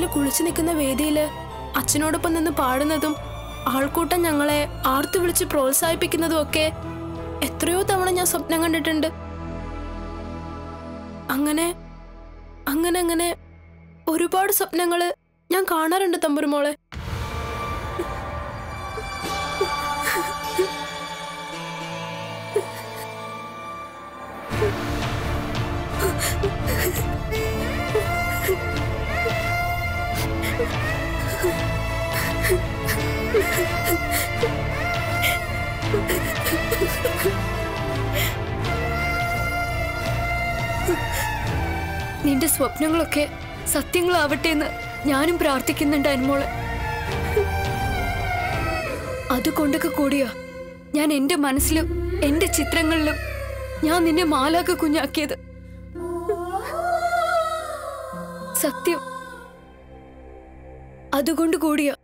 കുളിച്ചു നിൽക്കുന്ന വേദിയില് അച്ഛനോടൊപ്പം നിന്ന് പാടുന്നതും ആൾക്കൂട്ടം ഞങ്ങളെ ആർത്തു വിളിച്ച് പ്രോത്സാഹിപ്പിക്കുന്നതും ഒക്കെ എത്രയോ തവണ ഞാൻ സ്വപ്നം കണ്ടിട്ടുണ്ട് അങ്ങനെ അങ്ങനെ അങ്ങനെ ഒരുപാട് സ്വപ്നങ്ങള് ഞാൻ കാണാറുണ്ട് തമ്പുരുമോളെ നിന്റെ സ്വപ്നങ്ങളൊക്കെ സത്യങ്ങളാവട്ടെ എന്ന് ഞാനും പ്രാർത്ഥിക്കുന്നുണ്ട് അനുമോളെ അതുകൊണ്ടൊക്കെ കൂടിയാ ഞാൻ എന്റെ മനസ്സിലും എന്റെ ചിത്രങ്ങളിലും ഞാൻ നിന്നെ മാലാക കുഞ്ഞാക്കിയത് സത്യം അതുകൊണ്ട് കൂടിയാ